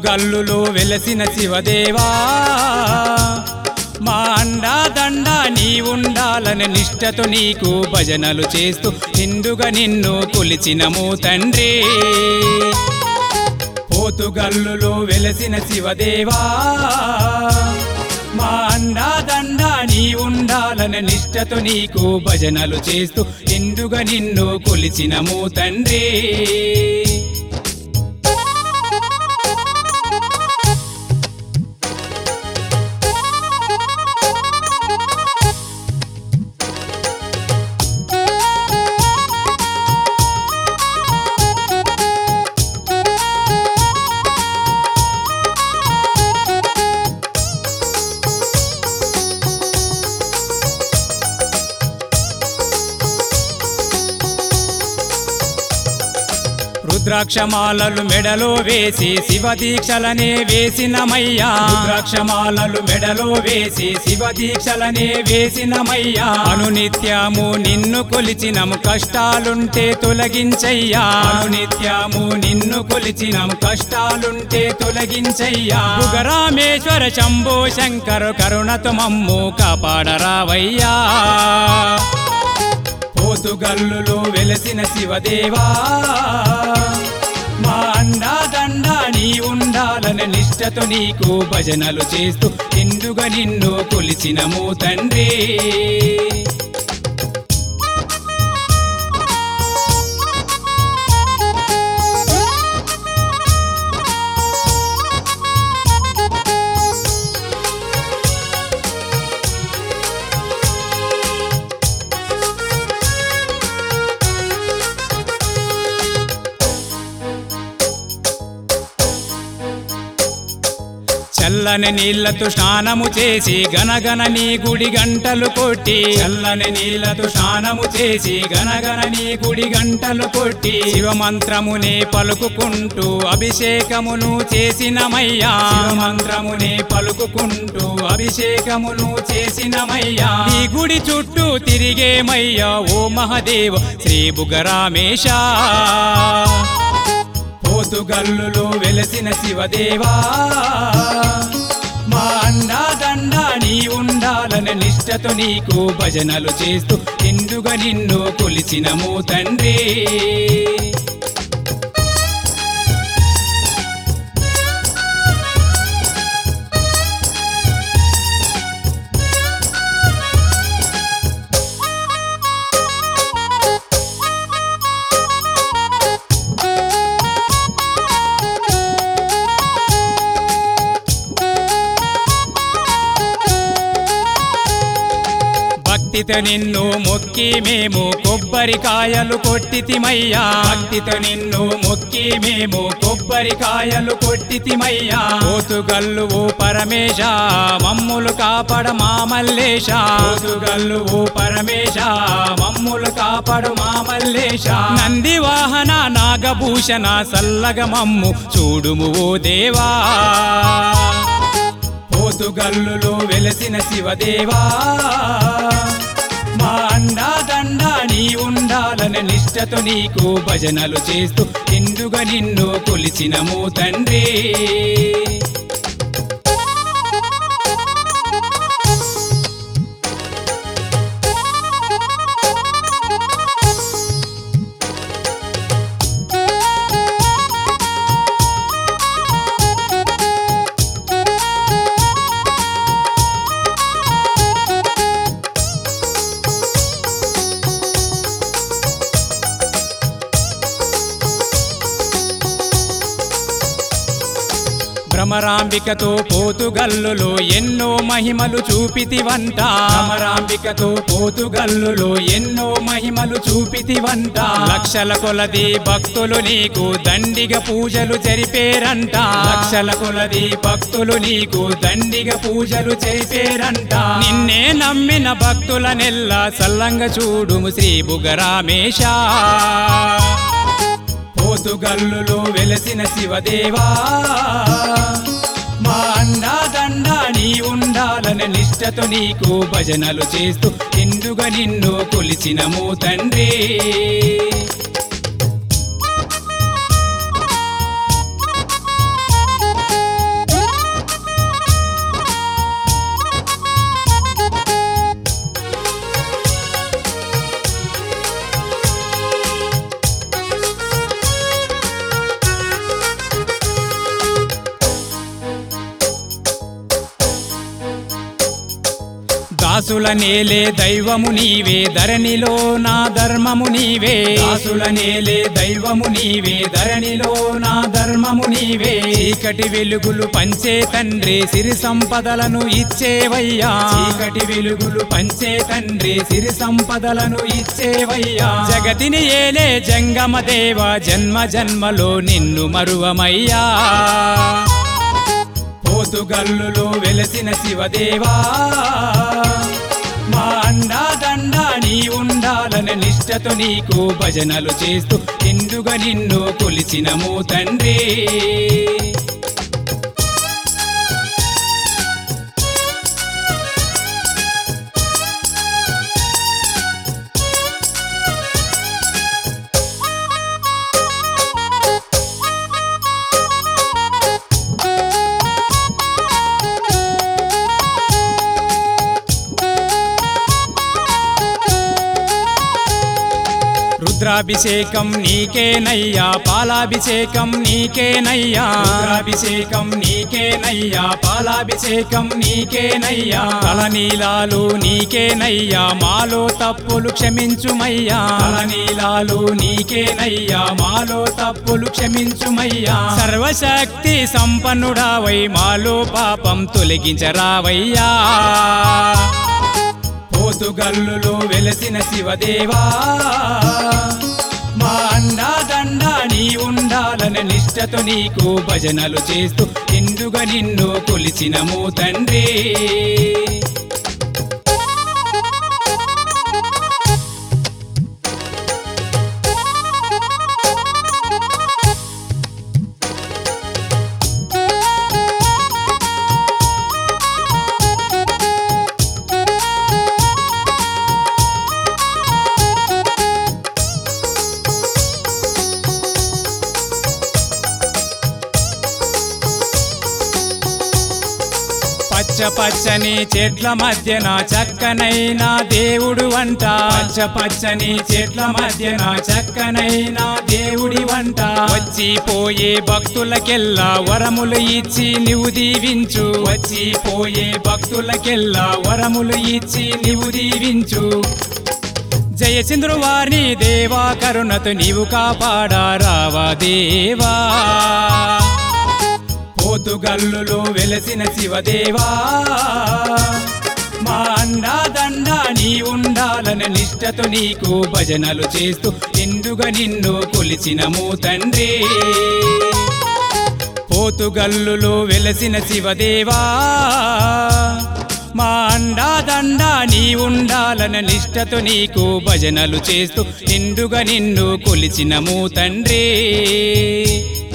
పోతుగల్లులో వెలసిన శివదేవా మా అండా దండ నీ ఉండాలని నిష్టతో నీకు భజనలు చేస్తూ నిండుగా నిన్ను కొలిచినము తండ్రి పోతుగల్లులో వెలసిన శివదేవా మా అండా దండ నీ ఉండాలని నిష్టతో నీకు భజనలు చేస్తూ నిండుగా నిన్ను కొలిచినము తండ్రి రుద్రాక్షమాలలు మెడలో వేసి శివ దీక్షలనే వేసినమయ్యా రుద్రాక్షమాలలు మెడలో వేసి శివ దీక్షలనే వేసినమయ్యా అనునిత్యము నిన్ను కొలిచినము కష్టాలుంటే తొలగించయ్యా అనునిత్యము నిన్ను కొలిచినము కష్టాలుంటే తొలగించయ్యా రామేశ్వర శంభో శంకర కరుణతో మమ్ము కాపాడరావయ్యా పోతుగల్లులో వెలసిన శివదేవా మా అండా దండ నీ ఉండాలని నిష్టతో నీకు భజనలు చేస్తూ నిండుగా నిన్ను కొలిచినము తండ్రి చల్లని నీళ్లతో స్నానము చేసి గనగన నీ గుడి గంటలు కొట్టి చల్లని నీళ్లతో స్నానము చేసి గనగన నీ గుడి గంటలు కొట్టి శివమంత్రమునే పలుకుకుంటూ అభిషేకమును చేసినమయ్యా శివమంత్రమునే పలుకుకుంటూ అభిషేకమును చేసినమయ్యా ఈ గుడి చుట్టూ తిరిగేమయ్యా ఓ మహదేవ శ్రీ బుగరామేశ పోతుగల్లులో వెలసిన శివదేవా మా అండా దండ నీ ఉండాలని నిష్టతో నీకు భజనలు చేస్తూ నిండుగా నిన్ను కొలిచినము తండ్రి భక్తితో నిన్ను మొక్కి మేము కొబ్బరికాయలు కొట్టితిమయ్యా భక్తితో నిన్ను మొక్కి మేము కొబ్బరికాయలు కొట్టితిమయ్యా పోతుగల్లు ఓ పరమేశ మమ్ములు కాపడ మా మల్లేశ పోతుగల్లు ఓ పరమేశ మమ్ములు కాపడు మా మల్లేశ నంది వాహన నాగభూషణ సల్లగ మమ్ము చూడుము ఓ దేవా పోతుగల్లులో వెలసిన శివదేవా మా అండా దండ నీ ఉండాలని నిష్టతో నీకు భజనలు చేస్తూ నిండుగా నిన్ను కొలిచినము తండ్రి భ్రమరాంబికతో పోతుగల్లులో ఎన్నో మహిమలు చూపితివంట భ్రమరాంబికతో పోతుగల్లులో ఎన్నో మహిమలు చూపితివంట లక్షల కొలది భక్తులు నీకు దండిగ పూజలు జరిపేరంట లక్షల కొలది భక్తులు నీకు దండిగ పూజలు జరిపేరంట నిన్నే నమ్మిన భక్తుల నెల్ల సల్లంగా చూడుము శ్రీ బుగరామేశ పోతుగల్లులో వెలసిన శివదేవా మా అండా దండ నీ ఉండాలని నిష్టతో నీకు భజనలు చేస్తూ నిండుగా నిన్ను కొలిచినము తండ్రి దాసుల నేలే దైవము నీవే ధరణిలో నా ధర్మము నీవే దాసుల నేలే దైవము నీవే ధరణిలో నా ధర్మము నీవే చీకటి వెలుగులు పంచే తండ్రి సిరి సంపదలను ఇచ్చేవయ్యా చీకటి వెలుగులు పంచే తండ్రి సిరి సంపదలను ఇచ్చేవయ్యా జగతిని ఏలే జంగమ దేవ జన్మ జన్మలో నిన్ను మరువమయ్యా పోతుగల్లులో వెలసిన శివదేవా మా అండా దండా నీ ఉండాలని నిష్టతో నీకు భజనలు చేస్తూ నిండుగా నిన్ను కొలిచినము తండ్రి రుద్రాభిషేకం నీకేనయ్యా పాలాభిషేకం నీకేనయ్యా రుద్రాభిషేకం నీకేనయ్యా పాలాభిషేకం నీకేనయ్యా తలనీలాలు నీకేనయ్యా మాలో తప్పులు క్షమించుమయ్యా తలనీలాలు నీకేనయ్యా మాలో తప్పులు క్షమించుమయ్యా సర్వశక్తి సంపన్నుడావై మాలో పాపం తొలగించరావయ్యా పోతుగల్లులో వెలసిన శివదేవా మా అండా దండా నీ ఉండాలని నిష్టతో నీకు భజనలు చేస్తూ నిండుగా నిన్ను కొలిచినము తండ్రి పచ్చ పచ్చని చెట్ల మధ్యన చక్కనైన దేవుడు వంట పచ్చ పచ్చని చెట్ల మధ్యన చక్కనైన దేవుడి వంట వచ్చి పోయే భక్తులకెల్లా వరములు ఇచ్చి నీవు దీవించు వచ్చి పోయే భక్తులకెల్లా వరములు ఇచ్చి నీవు దీవించు జయచంద్రు వారిని దేవా కరుణతో నీవు కాపాడా రావా దేవా పోతుగల్లులో వెలసిన శివదేవా మా అండా దండా నీ ఉండాలని నిష్టతో నీకు భజనలు చేస్తూ నిండుగా నిన్ను కొలిచినము తండ్రి పోతుగల్లులో వెలసిన శివదేవా మా అండా దండా నీ ఉండాలని నిష్టతో నీకు భజనలు చేస్తూ నిండుగా నిన్ను కొలిచినము తండ్రి